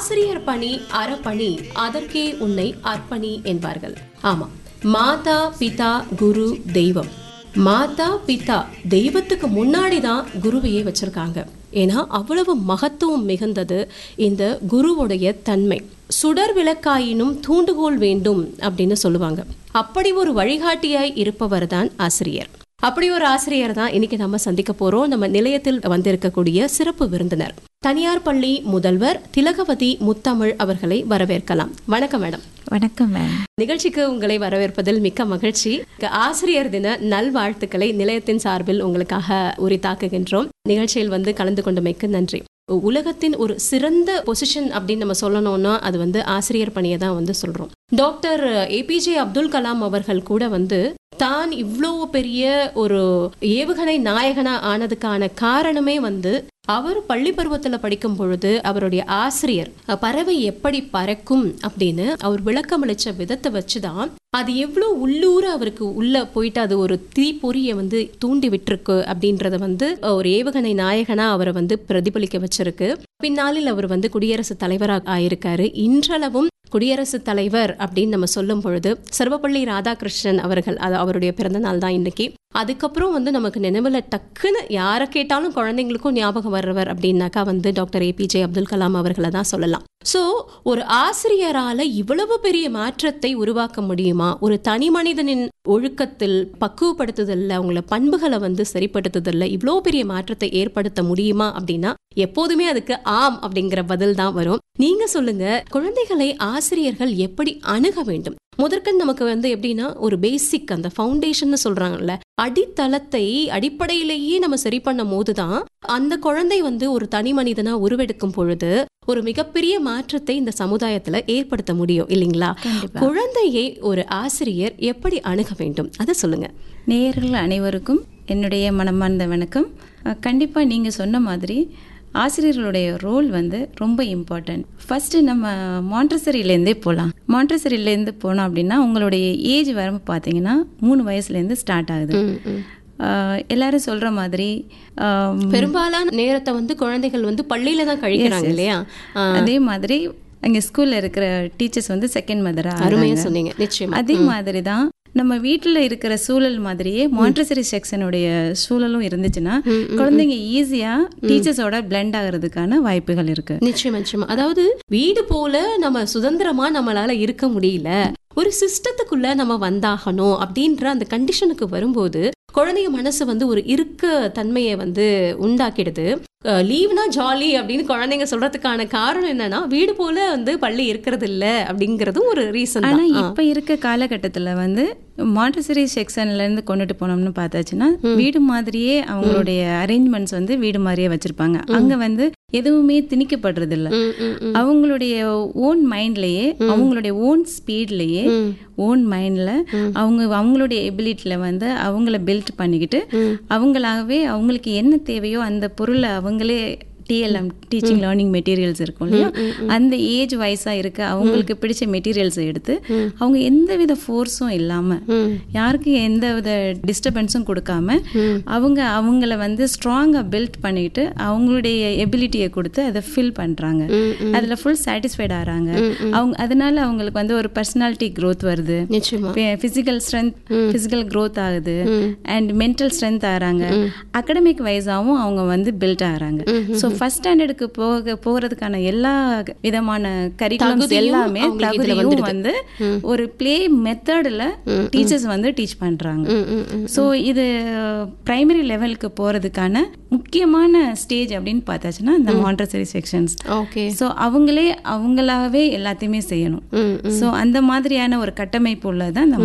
ஆசிரியர் பணி அறப்பணி அதற்கே உன்னை அர்ப்பணி என்பார்கள் ஆமா மாதா பிதா குரு தெய்வம் மாதா பிதா தெய்வத்துக்கு முன்னாடி தான் குருவையே வச்சிருக்காங்க ஏன்னா அவ்வளவு மகத்துவம் மிகுந்தது இந்த குருவுடைய தன்மை சுடர் விளக்காயினும் தூண்டுகோல் வேண்டும் அப்படின்னு சொல்லுவாங்க அப்படி ஒரு வழிகாட்டியாய் இருப்பவர் தான் ஆசிரியர் அப்படி ஒரு ஆசிரியர் தான் இன்னைக்கு நம்ம சந்திக்க போறோம் நம்ம நிலையத்தில் வந்திருக்கக்கூடிய சிறப்பு விருந்தினர் தனியார் பள்ளி முதல்வர் திலகவதி முத்தமிழ் அவர்களை வரவேற்கலாம் வணக்கம் மேடம் வணக்கம் மேம் நிகழ்ச்சிக்கு உங்களை வரவேற்பதில் மிக்க மகிழ்ச்சி ஆசிரியர் தின நல்வாழ்த்துக்களை நிலையத்தின் சார்பில் உங்களுக்காக உரித்தாக்குகின்றோம் நிகழ்ச்சியில் வந்து கலந்து கொண்டமைக்கு நன்றி உலகத்தின் ஒரு சிறந்த பொசிஷன் அப்படின்னு நம்ம சொல்லணும்னா அது வந்து ஆசிரியர் பணியை தான் வந்து சொல்றோம் டாக்டர் ஏபிஜே அப்துல் கலாம் அவர்கள் கூட வந்து தான் இவ்வளோ பெரிய ஒரு ஏவுகணை நாயகனா ஆனதுக்கான காரணமே வந்து அவர் பள்ளி பருவத்துல படிக்கும் பொழுது அவருடைய ஆசிரியர் அஹ், பறவை எப்படி பறக்கும் அப்படின்னு அவர் விளக்கமளிச்ச விதத்தை வச்சுதான் அது எவ்வளோ உள்ளூர அவருக்கு உள்ள போயிட்டு அது ஒரு தீப்பொறியை வந்து தூண்டி விட்டுருக்கு அப்படின்றத வந்து அஹ், ஒரு ஏவுகணை நாயகனா அவரை வந்து பிரதிபலிக்க வச்சிருக்கு பின்னாளில் அவர் வந்து குடியரசுத் தலைவராக ஆயிருக்காரு இன்றளவும் குடியரசுத் தலைவர் அப்படின்னு நம்ம சொல்லும் பொழுது சர்வப்பள்ளி ராதாகிருஷ்ணன் அவர்கள் அது அவருடைய பிறந்த நாள் தான் இன்னைக்கு அதுக்கப்புறம் வந்து நமக்கு நினைவுல டக்குன்னு யாரை கேட்டாலும் குழந்தைங்களுக்கும் ஞாபகம் வர்றவர் அப்படின்னாக்கா வந்து டாக்டர் ஏபிஜே அப்துல் கலாம் அவர்களை தான் சொல்லலாம் சோ ஒரு ஆசிரியரால இவ்வளவு பெரிய மாற்றத்தை உருவாக்க முடியுமா ஒரு தனி மனிதனின் ஒழுக்கத்தில் பக்குவப்படுத்துதல்ல அவங்கள பண்புகளை வந்து சரிப்படுத்துதல்ல இவ்வளோ பெரிய மாற்றத்தை ஏற்படுத்த முடியுமா அப்படின்னா எப்போதுமே அதுக்கு ஆம் அப்படிங்கிற பதில் தான் வரும் நீங்க சொல்லுங்க குழந்தைகளை ஆசிரியர்கள் எப்படி அணுக வேண்டும் முதற்கண் நமக்கு வந்து எப்படின்னா ஒரு பேசிக் அந்த ஃபவுண்டேஷன் சொல்றாங்கல்ல அடித்தளத்தை அடிப்படையிலேயே நம்ம சரி பண்ணும் போதுதான் அந்த குழந்தை வந்து ஒரு தனி மனிதனா உருவெடுக்கும் பொழுது ஒரு மிகப்பெரிய மாற்றத்தை இந்த சமுதாயத்துல ஏற்படுத்த முடியும் இல்லைங்களா கண்டிப்பா குழந்தையை ஒரு ஆசிரியர் எப்படி அணுக வேண்டும் அதை சொல்லுங்க நேயர்கள் அனைவருக்கும் என்னுடைய மனமார்ந்த வணக்கம் அஹ், கண்டிப்பா நீங்க சொன்ன மாதிரி ஆசிரியர்களுடைய ரோல் வந்து ரொம்ப இம்பார்ட்டன்ட் ஃபர்ஸ்ட் நம்ம மாண்டசரியிலேருந்தே போகலாம் மாண்டசரியிலேருந்து போனோம் அப்படின்னா உங்களுடைய ஏஜ் வரம்பு பார்த்தீங்கன்னா மூணு வயசுலேருந்து ஸ்டார்ட் ஆகுது அஹ், எல்லாரும் சொல்ற மாதிரி அஹ், பெரும்பாலான நேரத்தை வந்து குழந்தைகள் வந்து பள்ளியில தான் கழிக்கிறாங்க இல்லையா ஆ, அதே மாதிரி அங்கே ஸ்கூல்ல இருக்கிற டீச்சர்ஸ் வந்து செகண்ட் மதரா அருமையா சொன்னீங்க நிச்சயமா அதே மாதிரி தான் நம்ம வீட்டில் இருக்கிற சூழல் மாதிரியே மாண்டசரி செக்ஷனுடைய சூழலும் இருந்துச்சுன்னா குழந்தைங்க ஈஸியா டீச்சர்ஸோட பிளெண்ட் ஆகிறதுக்கான வாய்ப்புகள் இருக்கு நிச்சயமா நிச்சயமா அதாவது வீடு போல நம்ம சுதந்திரமா நம்மளால இருக்க முடியல ஒரு சிஸ்டத்துக்குள்ள நம்ம வந்தாகணும் அப்படின்ற அந்த கண்டிஷனுக்கு வரும்போது குழந்தைங்க மனசு வந்து ஒரு இருக்க தன்மையை வந்து உண்டாக்கிடுது லீவ்னா ஜாலி அப்படின்னு குழந்தைங்க சொல்றதுக்கான காரணம் என்னன்னா வீடு போல வந்து பள்ளி இருக்கிறது இல்ல அப்படிங்கறதும் ஒரு ரீசன் ஆனா தான் ஆ. இப்ப இருக்க காலகட்டத்துல வந்து மாண்டசரி செக்ஷன்ல இருந்து கொண்டுட்டு போனோம்னு பார்த்தாச்சுன்னா வீடு மாதிரியே அவங்களுடைய அரேஞ்ச்மெண்ட்ஸ் வந்து வீடு மாதிரியே வச்சிருப்பாங்க அங்க வந்து எதுவுமே திணிக்கப்படுறது இல்ல ம், ம், ம். அவங்களுடைய ஓன் மைண்ட்லயே அவங்களுடைய ஓன் ஸ்பீட்லயே ம். ஓன் மைண்ட்ல அவங்க அவங்களுடைய எபிலிட்டியில வந்து அவங்கள பில்ட் பண்ணிக்கிட்டு அவங்களாகவே அவங்களுக்கு என்ன தேவையோ அந்த பொருளை அவங்களே டிஎல்எம் டீச்சிங் லேர்னிங் மெட்டீரியல்ஸ் இருக்கும் இல்லையா அந்த ஏஜ் வைஸா இருக்க அவங்களுக்கு பிடிச்ச மெட்டீரியல்ஸை எடுத்து அவங்க எந்த வித ஃபோர்ஸும் இல்லாம ம். யாருக்கும் எந்த வித டிஸ்டர்பன்ஸும் கொடுக்காம அவங்க அவங்கள வந்து ஸ்ட்ராங்கா பில்ட் பண்ணிட்டு அவங்களுடைய எபிலிட்டியை கொடுத்து அதை ஃபில் பண்றாங்க அதுல ஃபுல் சாட்டிஸ்ஃபைட் ஆறாங்க அவங்க அதனால அவங்களுக்கு வந்து ஒரு பர்சனாலிட்டி growth வருது நிச்சயமா ஃபிசிக்கல் ஸ்ட்ரென்த் ஃபிசிக்கல் growth ஆகுது அண்ட் மென்டல் ஸ்ட்ரென்த் ஆகிறாங்க அகடமிக் வைஸாகவும் அவங்க வந்து பில்ட் ஆகிறாங்க ஸோ ஃபர்ஸ்ட் ஸ்டாண்டர்டுக்கு போக போகிறதுக்கான எல்லா விதமான கரிக்குலம்ஸ் தகுதியும் எல்லாமே அவங்களுக்கு இதுல தகுதியும் வந்து ஒரு ப்ளே மெத்தடில் டீச்சர்ஸ் வந்து டீச் பண்ணுறாங்க ம், ம், ம். ஸோ இது பிரைமரி லெவலுக்கு போகிறதுக்கான முக்கியமான ஸ்டேஜ் அப்படின்னு பார்த்தாச்சுன்னா இந்த மாண்டசரி செக்ஷன்ஸ் ஓகே ஸோ அவங்களே அவங்களாவே எல்லாத்தையுமே செய்யணும் ம், ஸோ அந்த மாதிரியான ஒரு கட்டமைப்பு உள்ளதான் இந்த